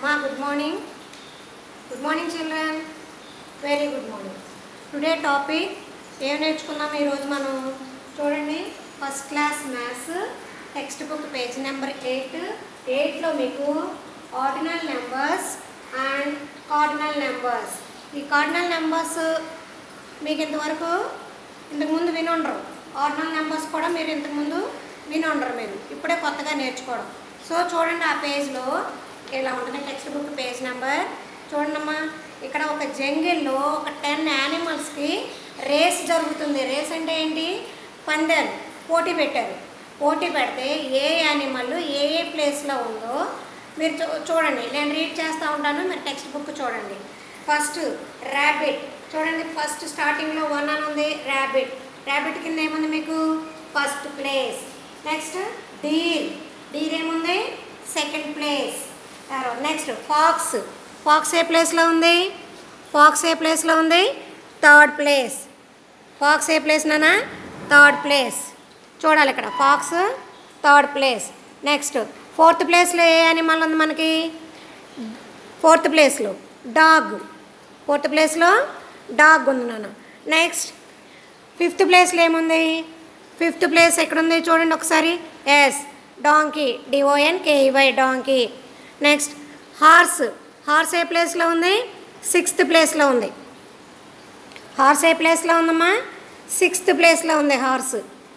Ma, good morning. Good morning, children. Very good morning today topic ఏం నేర్చుకున్నాం ఈరోజు మనం చూడండి first class maths text book page number eight ఎయిట్లో మీకు ordinal numbers and cardinal numbers ఈ కార్డినల్ నెంబర్స్ మీకు ఇంతవరకు ఇంతకుముందు వినుండరు ఆర్డినల్ నెంబర్స్ కూడా మీరు ఇంతకుముందు వినుండరు మీరు ఇప్పుడే కొత్తగా నేర్చుకోవడం సో చూడండి ఆ పేజ్లో ఇలా ఉంటుంది టెక్స్ట్ బుక్ పేజ్ నెంబర్ చూడండమ్మా ఇక్కడ ఒక జంగిల్లో ఒక టెన్ యానిమల్స్కి రేస్ జరుగుతుంది రేస్ అంటే ఏంటి పందాలు పోటీ పెట్టారు పోటీ పెడితే ఏ యానిమల్ ఏ ఏ ప్లేస్లో ఉందో మీరు చూ చూడండి నేను రీడ్ చేస్తూ ఉంటాను మీరు టెక్స్ట్ బుక్ చూడండి ఫస్ట్ ర్యాబిట్ చూడండి ఫస్ట్ స్టార్టింగ్లో వన్ అని ఉంది ర్యాబిట్ ర్యాబిట్ కింద ఏముంది మీకు first place next deer deer ఏముంది second place next fox fox ఏ ప్లేస్లో ఉంది ఫాక్స్ ఏ ప్లేస్లో ఉంది థర్డ్ ప్లేస్ ఫాక్స్ ఏ ప్లేస్ నానా థర్డ్ ప్లేస్ చూడాలి ఇక్కడ fox third place next fourth ప్లేస్లో ఏ యానిమల్ ఉంది మనకి ఫోర్త్ ప్లేస్లో డాగ్ ఫోర్త్ ప్లేస్లో డాగ్ ఉంది నాన్న నెక్స్ట్ ఫిఫ్త్ ప్లేస్లో ఏముంది ఫిఫ్త్ ప్లేస్ ఎక్కడుంది చూడండి ఒకసారి yes donkey D O N K E Y donkey next horse horse ఏ ప్లేస్లో ఉంది సిక్స్త్ ప్లేస్లో ఉంది హార్స్ ఏ ప్లేస్లో ఉందమ్మా సిక్స్త్ ప్లేస్లో ఉంది హార్స్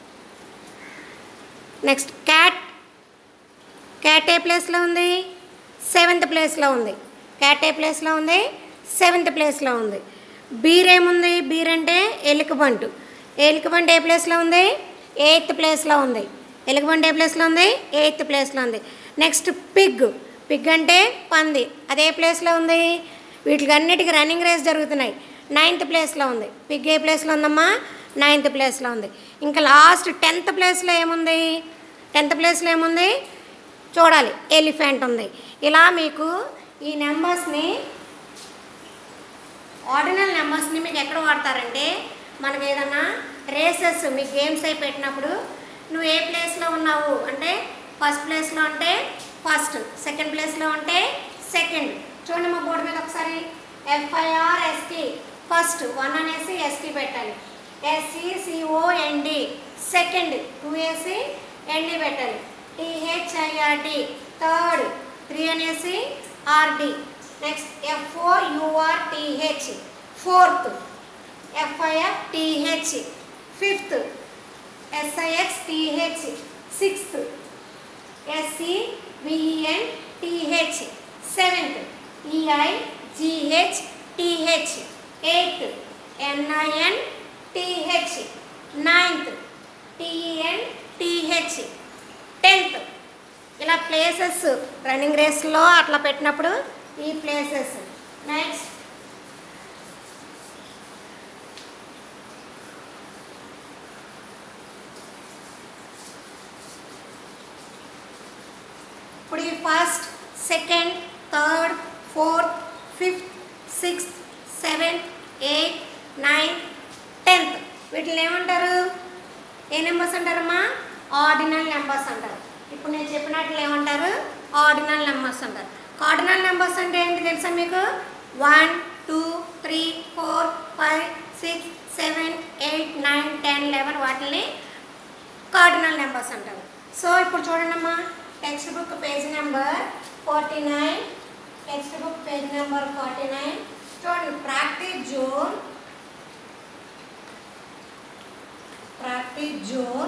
నెక్స్ట్ క్యాట్ క్యాట్ ఏ ప్లేస్లో ఉంది సెవెంత్ ప్లేస్లో ఉంది క్యాట్ ఏ ప్లేస్లో ఉంది సెవెంత్ ప్లేస్లో ఉంది బీర్ ఏముంది బీర్ అంటే ఎలుకబంటు ఎలుకబంటు ఏ ప్లేస్లో ఉంది ఎయిత్ ప్లేస్లో ఉంది ఎలుకబంటు ఏ ప్లేస్లో ఉంది ఎయిత్ ప్లేస్లో ఉంది నెక్స్ట్ పిగ్ పిగ్ అంటే పంది అదే ప్లేస్లో ఉంది వీటికి అన్నిటికీ రన్నింగ్ రేస్ జరుగుతున్నాయి నైన్త్ ప్లేస్లో ఉంది పిగ్ ఏ ప్లేస్లో ఉందమ్మా నైన్త్ ప్లేస్లో ఉంది ఇంకా లాస్ట్ టెన్త్ ప్లేస్లో ఏముంది టెన్త్ ప్లేస్లో ఏముంది చూడాలి ఎలిఫెంట్ ఉంది ఇలా మీకు ఈ నెంబర్స్ని ఆర్డినల్ నెంబర్స్ని మీకు ఎక్కడ వాడతారంటే మనకు ఏదన్నా రేసెస్ మీ గేమ్స్ అయి పెట్టినప్పుడు నువ్వు ఏ ప్లేస్లో ఉన్నావు అంటే ఫస్ట్ ప్లేస్లో అంటే ఫస్ట్ సెకండ్ ప్లేస్లో ఉంటే సెకండ్ చూడండి మా బోర్డు మీద ఒకసారి ఎఫ్ఐఆర్ ఎస్టీ ఫస్ట్ వన్ అనేసి ఎస్టీ పెట్టాలి ఎస్సి సిఓఎన్డి సెకండ్ టూ వేసి ఎన్డి పెట్టాలి టిహెచ్ఐఆర్డి థర్డ్ త్రీ అనేసి R D next F O U R T H fourth F I F T H fifth S I X T H sixth S E V E N T H seventh E I G H T H eighth N I N T H ninth T E N T H tenth ఇలా places running రేస్లో అట్లా పెట్టినప్పుడు ఈ places next ఇప్పుడు ఈ first second third fourth fifth sixth seventh eighth ninth tenth వీటిని ఏమంటారు ఏ నెంబర్స్ అంటారమ్మా ఆర్డినల్ నెంబర్స్ అంటారు ఇప్పుడు నేను చెప్పినట్లు ఏమంటారు ఆర్డినల్ నెంబర్స్ అంటారు కార్డినల్ నెంబర్స్ అంటే ఏంటి తెలుసా మీకు one two three four five six seven eight nine ten eleven వాటిని కార్డినల్ నెంబర్స్ అంటారు సో ఇప్పుడు చూడండి అమ్మా text book page number forty nine text book page number forty nine చూడండి practice zone practice zone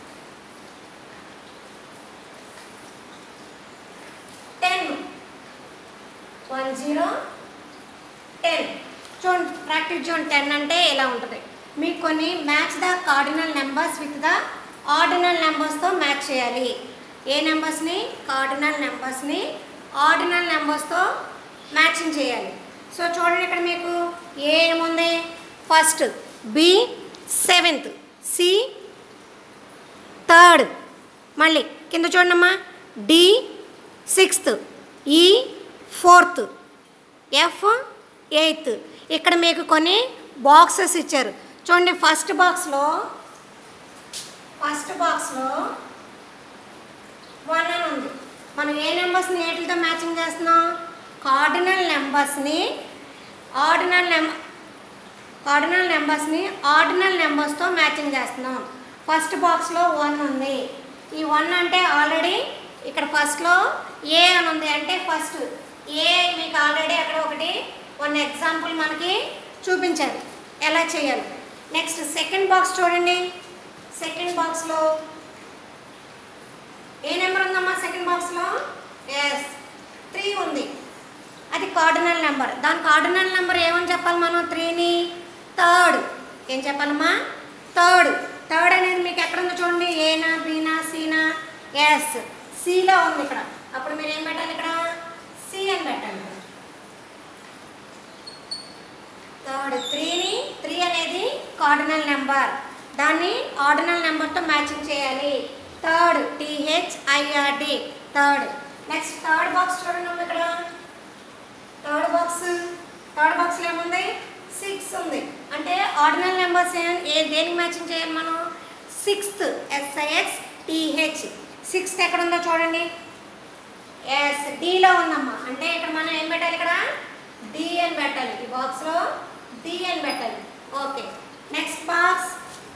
ten one zero ten చూడండి practice zone ten అంటే ఇలా ఉంటుంది మీకు కొన్ని match the cardinal numbers with the ordinal నెంబర్స్తో మ్యాచ్ చేయాలి ఏ నెంబర్స్ని కార్డినల్ నెంబర్స్ని ఆర్డినల్ నెంబర్స్తో మ్యాచింగ్ చేయాలి సో చూడండి ఇక్కడ మీకు ఏ ఏముంది first B seventh C third మళ్ళీ కింద చూడమ్మా D sixth E fourth F eighth ఇక్కడ మీకు కొన్ని బాక్సెస్ ఇచ్చారు చూడండి ఫస్ట్ బాక్స్లో ఫస్ట్ బాక్స్లో వన్ అని ఉంది మనం ఏ నెంబర్స్ని ఏటితో మ్యాచింగ్ చేస్తున్నాం కార్డినల్ నెంబర్స్ని ఆర్డినల్ నెంబర్ కార్డినల్ నెంబర్స్ని ఆర్డినల్ నెంబర్స్తో మ్యాచింగ్ చేస్తున్నాం ఫస్ట్ బాక్స్లో వన్ ఉంది ఈ వన్ అంటే ఆల్రెడీ ఇక్కడ ఫస్ట్లో ఏ అని ఉంది అంటే ఫస్ట్ ఏ మీకు ఆల్రెడీ అక్కడ ఒకటి వన్ ఎగ్జాంపుల్ మనకి చూపించారు ఎలా చేయాలి నెక్స్ట్ సెకండ్ బాక్స్ చూడండి సెకండ్ బాక్స్లో ఏ నెంబర్ ఉందమ్మా సెకండ్ బాక్స్లో ఎస్ త్రీ ఉంది అది కార్డినల్ నెంబర్ దాని కార్డినల్ నెంబర్ ఏమని చెప్పాలి మనం త్రీని థర్డ్ ఏం చెప్పాలమ్మా థర్డ్ థర్డ్ అనేది మీకు ఎక్కడ ఉందో చూడండి ఏనా బీనా సీనా ఎస్ సిలో ఉంది ఇక్కడ అప్పుడు మీరు ఏం పెట్టాలి ఇక్కడ సి అని పెట్టాలి థర్డ్ త్రీని త్రీ అనేది కార్డినల్ నెంబర్ దాన్ని ఆర్డినల్ నెంబర్తో మ్యాచింగ్ చేయాలి third T H I R D third next third box చూడండి అమ్మ ఇక్కడ థర్డ్ బాక్స్ థర్డ్ బాక్స్లో ఏముంది సిక్స్ ఉంది అంటే ఆర్డినల్ నెంబర్స్ ఏ ఏ దేనికి మ్యాచింగ్ చేయాలి మనం సిక్స్త్ ఎస్ఐఎక్స్ టీహెచ్ సిక్స్త్ ఎక్కడ ఉందో చూడండి ఎస్ డిలో ఉందమ్మా అంటే ఇక్కడ మనం ఏం పెట్టాలి ఇక్కడ డి అని పెట్టాలి ఈ బాక్స్లో డి అని పెట్టాలి ఓకే నెక్స్ట్ బాక్స్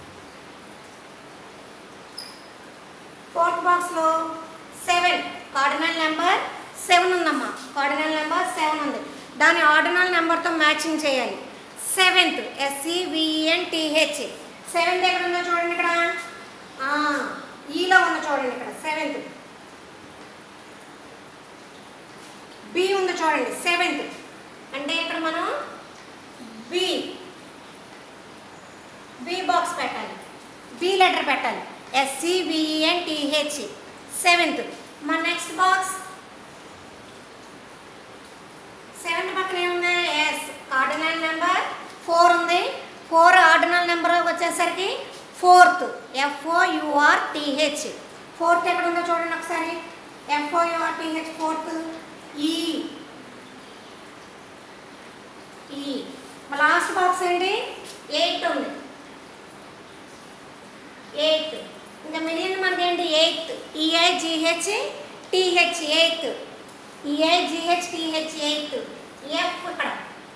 ఫోర్త్ బాక్స్లో సెవెన్ కార్డినల్ నెంబర్ సెవెన్ ఉందమ్మా కార్డినల్ నెంబర్ సెవెన్ ఉంది దాని ఆర్డినల్ నెంబర్తో మ్యాచింగ్ చేయాలి సెవెంత్ ఎస్సివిఎన్ టీహెచ్ సెవెంత్ ఎక్కడ ఉందో చూడండి ఇక్కడ ఆ, ఈలో ఉన్న చూడండి ఇక్కడ సెవెంత్ బి ఉంది చూడండి సెవెంత్ అంటే ఇక్కడ మనం బి బి బాక్స్ పెట్టాలి బి లెటర్ పెట్టాలి ఎస్సివిఎన్ టీహెచ్ సెవెంత్ మన నెక్స్ట్ బాక్స్ సెవెంత్ పక్కన ఏముంది ఎస్ కార్డినల్ నెంబర్ ఫోర్ ఉంది ఫోర్ ఆర్డినల్ నెంబర్ వచ్చేసరికి ఫోర్త్ ఎఫ్ఓయుఆర్ టీహెచ్ ఫోర్త్ ఎక్కడ ఉందో చూడండి ఒకసారి ఎఫ్ఓయుఆర్ టీహెచ్ ఫోర్త్ ఈ ఈ లాస్ట్ బాక్స్ ఏంటి ఎయిట్ ఉంది ఎయిత్ ఇంకా మిగిలిన మనకి ఏంటి eighth E I G H T H eighth E I G H T H eighth F ఇక్కడ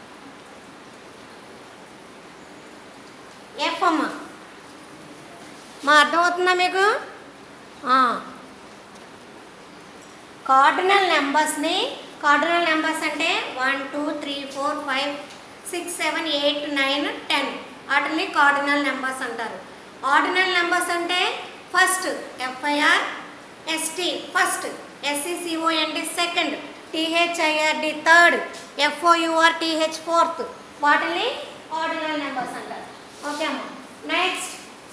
ఎఫ్ అమ్మ మా అర్థమవుతుందా మీకు కార్డినల్ నెంబర్స్ని కార్డినల్ నెంబర్స్ అంటే one two three four five six seven eight nine ten వాటిని కార్డినల్ నెంబర్స్ అంటారు ఆర్డినల్ నెంబర్స్ అంటే first F I R S T first S E C O N D second T H I R D third F O U R T H fourth వాటిని ఆర్డినల్ నెంబర్స్ అంటారు ఓకే అమ్మా next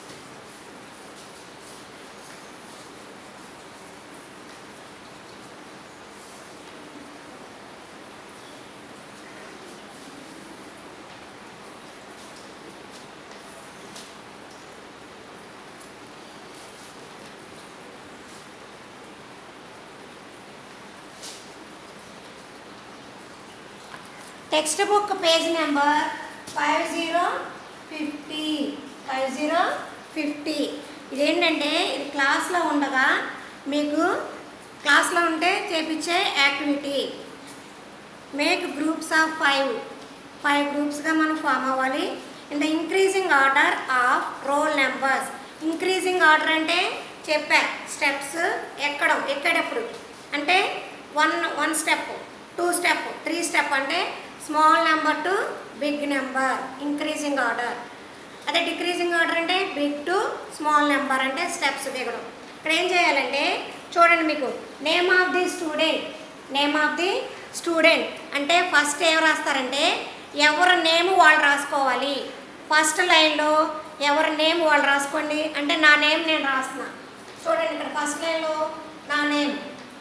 text book page number five zero fifty five zero fifty ఇదేంటంటే ఇది క్లాస్లో ఉండగా మీకు క్లాస్లో ఉంటే చేపించే activity make groups of five five గ్రూప్స్గా మనం ఫామ్ అవ్వాలి in the increasing order of roll numbers increasing order అంటే చెప్పా స్టెప్స్ ఎక్కడం ఎక్కేటప్పుడు అంటే one one step two step three step అంటే small number to big number increasing order అదే డిక్రీజింగ్ ఆర్డర్ అంటే బిగ్ టు స్మాల్ నెంబర్ అంటే స్టెప్స్ దిగడం ఇక్కడ ఏం చేయాలంటే చూడండి మీకు name of the student name of the student అంటే ఫస్ట్ ఏం రాస్తారంటే ఎవరి నేమ్ వాళ్ళు రాసుకోవాలి ఫస్ట్ లైన్లో ఎవరి నేమ్ వాళ్ళు రాసుకోండి అంటే నా నేమ్ నేను రాస్తున్నా చూడండి ఇక్కడ ఫస్ట్ లైన్లో నా నేమ్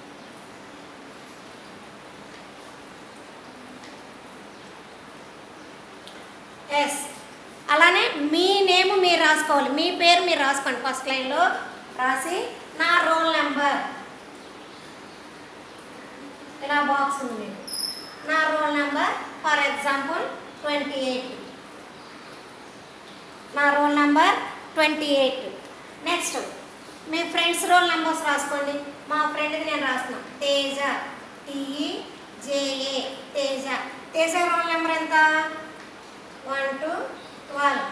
ఎస్ అలానే మీ నేమ్ మీరు రాసుకోవాలి మీ పేరు మీరు రాసుకోండి ఫస్ట్ లైన్లో రాసి నా రోల్ నెంబర్ ఇలా బాక్స్ ఉంది మీకు నా roll number for example twenty eight నా roll number twenty eight next మీ ఫ్రెండ్స్ రోల్ నెంబర్స్ రాసుకోండి మా ఫ్రెండ్కి నేను రాస్తున్నా Teja T E J A K C roll number ఎంత one two twelve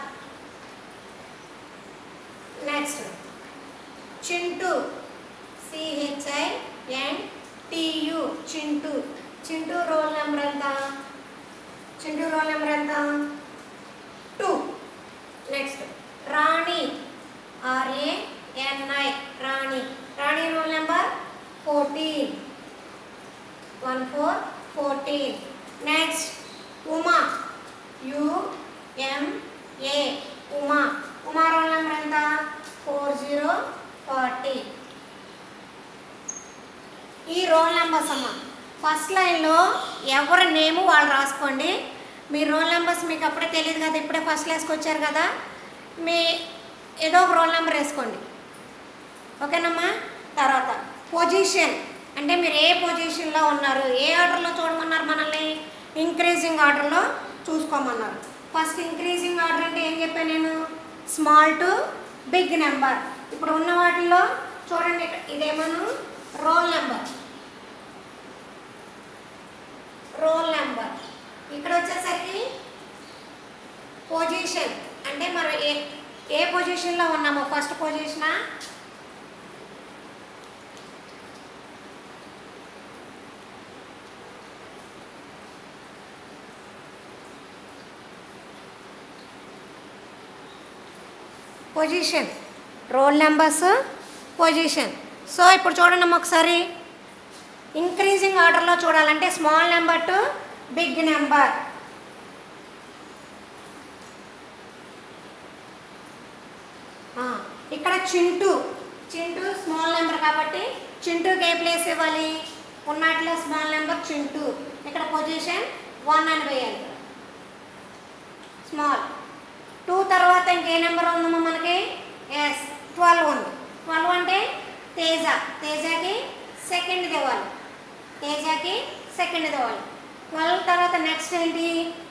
next Chintu C H I and T U Chintu Chintu roll number ఎంత చింటూ రోల్ నెంబర్ ఎంత two next Rani R A N I Rani Rani roll number fourteen one four fourteen next Uma U M A Uma Uma roll number ఎంత four zero forty ఈ roll numbers అమ్మ first లైన్లో ఎవరి నేము వాళ్ళు రాసుకోండి మీ రోల్ నెంబర్స్ మీకు అప్పుడే తెలియదు కదా ఇప్పుడే ఫస్ట్ క్లాస్కి వచ్చారు కదా మీ ఏదో ఒక రోల్ నెంబర్ వేసుకోండి ఓకేనమ్మా తర్వాత పొజిషన్ అంటే మీరు ఏ పొజిషన్లో ఉన్నారు ఏ ఆర్డర్లో చూడమన్నారు మనల్ని ఇంక్రీజింగ్ ఆర్డర్లో చూసుకోమన్నారు ఫస్ట్ ఇంక్రీజింగ్ ఆర్డర్ అంటే ఏం చెప్పాను నేను స్మాల్ టు బిగ్ నెంబర్ ఇప్పుడు ఉన్న వాటిల్లో చూడండి ఇక్కడ ఇదేమను రోల్ నెంబర్ రోల్ నెంబర్ ఇక్కడ వచ్చేసరికి పొజిషన్ అంటే మనం ఏ ఏ పొజిషన్లో ఉన్నామో ఫస్ట్ పొజిషనా position roll numbers position so ఇప్పుడు చూడండి అమ్మ ఒకసారి ఇంక్రీజింగ్ ఆర్డర్లో చూడాలంటే small number to big number ఇక్కడ చింటూ చింటూ స్మాల్ నెంబర్ కాబట్టి చింటూకి ఏ ప్లేస్ ఇవ్వాలి ఉన్నట్లో స్మాల్ నెంబర్ చింటూ ఇక్కడ పొజిషన్ వన్ అని వేయాలి స్మాల్ టూ తర్వాత ఇంకే నెంబర్ ఉందమ్మా మనకి ఎస్ ట్వెల్వ్ ఉంది ట్వెల్వ్ అంటే తేజ తేజకి సెకండ్ ఇవ్వాలి తేజకి సెకండ్ ఇవ్వాలి ట్వెల్వ్ తర్వాత నెక్స్ట్ ఏంటి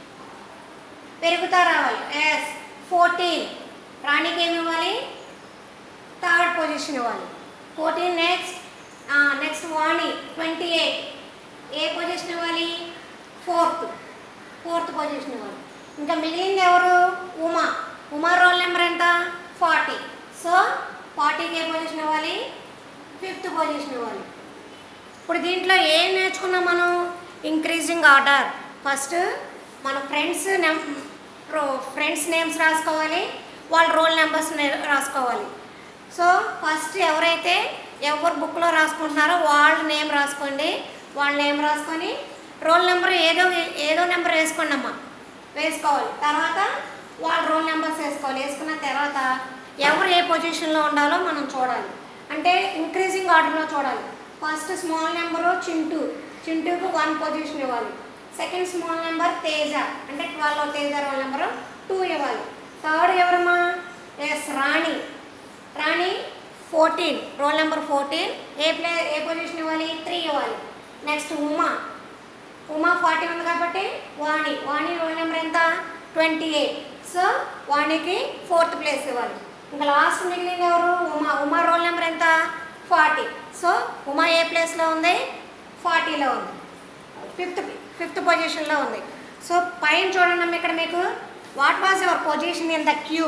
పెరుగుతా రావాలి ఎస్ ఫోర్టీన్ రాణికి ఏమి ఇవ్వాలి థర్డ్ పొజిషన్ ఇవ్వాలి fourteen next next Vani twenty eight ఏ పొజిషన్ ఇవ్వాలి ఫోర్త్ ఫోర్త్ పొజిషన్ ఇవ్వాలి ఇంకా మిగిలింది ఎవరు ఉమా ఉమా రోల్ నెంబర్ ఎంత ఫార్టీ సో ఫార్టీకి ఏ పొజిషన్ ఇవ్వాలి ఫిఫ్త్ పొజిషన్ ఇవ్వాలి ఇప్పుడు దీంట్లో ఏం నేర్చుకున్నాం మనం ఇంక్రీజింగ్ ఆర్డర్ ఫస్ట్ మన ఫ్రెండ్స్ నెమ్ ఫ్రెండ్స్ నేమ్స్ రాసుకోవాలి వాళ్ళ రోల్ నెంబర్స్ రాసుకోవాలి సో ఫస్ట్ ఎవరైతే ఎవరు బుక్లో రాసుకుంటున్నారో వాళ్ళ నేమ్ రాసుకోండి వాళ్ళ నేమ్ రాసుకొని రోల్ నెంబర్ ఏదో ఏదో నెంబర్ వేసుకోండి అమ్మా వేసుకోవాలి తర్వాత వాళ్ళ రోల్ నెంబర్స్ వేసుకోవాలి వేసుకున్న తర్వాత ఎవరు ఏ పొజిషన్లో ఉండాలో మనం చూడాలి అంటే ఇంక్రీజింగ్ ఆర్డర్లో చూడాలి ఫస్ట్ స్మాల్ నెంబరు చింటూ చింటూకి వన్ పొజిషన్ ఇవ్వాలి సెకండ్ స్మాల్ నెంబర్ తేజ అంటే twelve Teja roll number two ఇవ్వాలి థర్డ్ ఎవరమ్మా yes Rani Rani fourteen roll number fourteen ఏ ప్లే ఏ పొజిషన్ ఇవ్వాలి త్రీ ఇవ్వాలి నెక్స్ట్ ఉమా ఉమా ఫార్టీ ఉంది కాబట్టి వాణి వాణి రోల్ నెంబర్ ఎంత ట్వంటీ ఎయిట్ సో వాణికి ఫోర్త్ ప్లేస్ ఇవ్వాలి ఇంకా లాస్ట్ మిగిలింది ఎవరు ఉమా ఉమా రోల్ నెంబర్ ఎంత ఫార్టీ సో ఉమా ఏ ప్లేస్లో ఉంది ఫార్టీలో ఉంది ఫిఫ్త్ ఫిఫ్త్ పొజిషన్లో ఉంది సో పైన చూడండి అమ్మ ఇక్కడ మీకు what was your position in the queue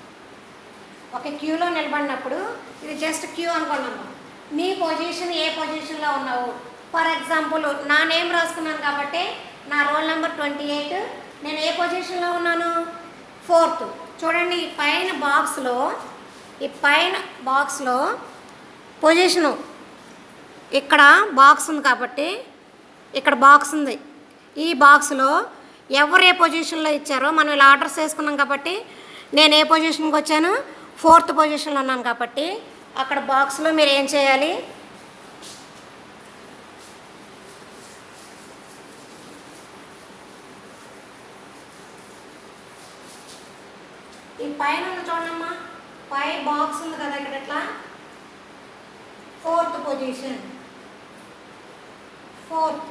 ఒక క్యూలో నిలబడినప్పుడు ఇది జస్ట్ క్యూ అనుకున్నాము నీ పొజిషన్ ఏ పొజిషన్లో ఉన్నావు ఫర్ ఎగ్జాంపుల్ నా నేమ్ రాసుకున్నాను కాబట్టి నా రోల్ నెంబర్ ట్వంటీ ఎయిట్ నేను ఏ పొజిషన్లో ఉన్నాను ఫోర్త్ చూడండి ఈ పైన బాక్స్లో ఈ పైన బాక్స్లో పొజిషను ఇక్కడ బాక్స్ ఉంది కాబట్టి ఇక్కడ బాక్స్ ఉంది ఈ బాక్స్లో ఎవరు ఏ పొజిషన్లో ఇచ్చారో మనం ఇలా ఆర్డర్స్ వేసుకున్నాం కాబట్టి నేను ఏ పొజిషన్కి వచ్చాను ఫోర్త్ పొజిషన్లో ఉన్నాను కాబట్టి అక్కడ బాక్స్లో మీరు ఏం చేయాలి ఈ పైన ఉంది చూడమ్మా పై బాక్స్ ఉంది కదా ఇక్కడ ఇట్లా ఫోర్త్ పొజిషన్ ఫోర్త్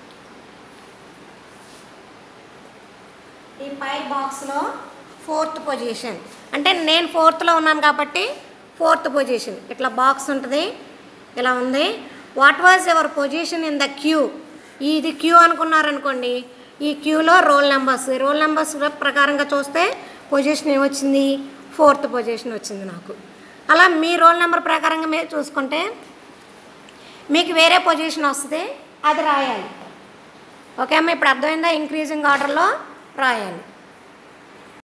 ఈ పై బాక్స్లో ఫోర్త్ పొజిషన్ అంటే నేను ఫోర్త్లో ఉన్నాను కాబట్టి ఫోర్త్ పొజిషన్ ఇట్లా బాక్స్ ఉంటుంది ఇలా ఉంది what was your position in the queue ఇది క్యూ అనుకున్నారనుకోండి ఈ క్యూలో రోల్ నెంబర్స్ రోల్ నెంబర్స్ ప్రకారంగా చూస్తే పొజిషన్ ఏమొచ్చింది ఫోర్త్ పొజిషన్ వచ్చింది నాకు అలా మీ రోల్ నెంబర్ ప్రకారంగా మీరు చూసుకుంటే మీకు వేరే పొజిషన్ వస్తుంది అది రాయాలి ఓకే అమ్మ ఇప్పుడు అర్థమైందా ఇంక్రీజింగ్ ఆర్డర్లో రాయాలి